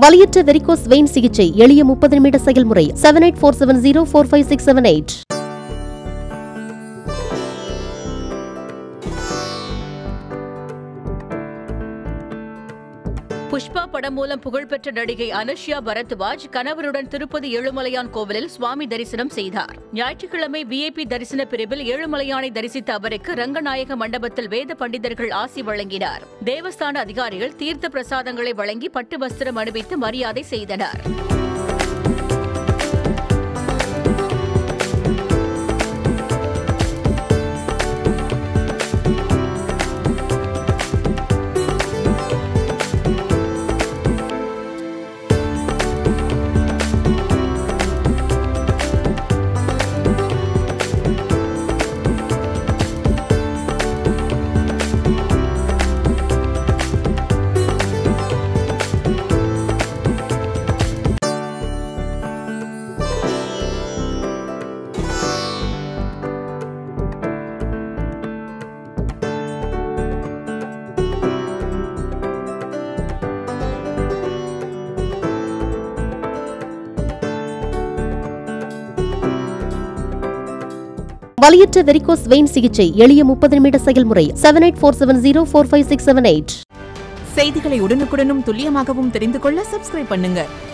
வலியற்ற varicose vein சிகிச்சை எளிய முப்பது நிமிட செயல்முறை seven eight four seven zero four five six seven eight Pushpa படம் மூலம் புகழ்பெற்ற நடிகை அனுஷ்யா பரத்வாஜ் கணவருடன் திருப்பதி ஏழுமலையான் கோவிலில் சுவாமி தரிசனம் செய்தார் ஞாயிற்றுக்கிழமை விஐபி தரிசன பிரிவில் ஏழுமலையானை தரிசித்த அவருக்கு ரங்கநாயக மண்டபத்தில் வேத பண்டிதர்கள் ஆசி வழங்கினார் தேவஸ்தான அதிகாரிகள் தீர்த்த பிரசாதங்களை வழங்கி பட்டு வஸ்திரம் அணிவித்து மரியாதை செய்தனர் வலியற்ற வெரிகோஸ் வெயின் சிகிச்சை எளிய முப்பது நிமிட செயல்முறை seven eight four seven zero four five six seven eight செய்திகளை உடனுக்குடனும் துல்லியமாகவும் தெரிந்து கொள்ள சப்ஸ்கிரைப் பண்ணுங்க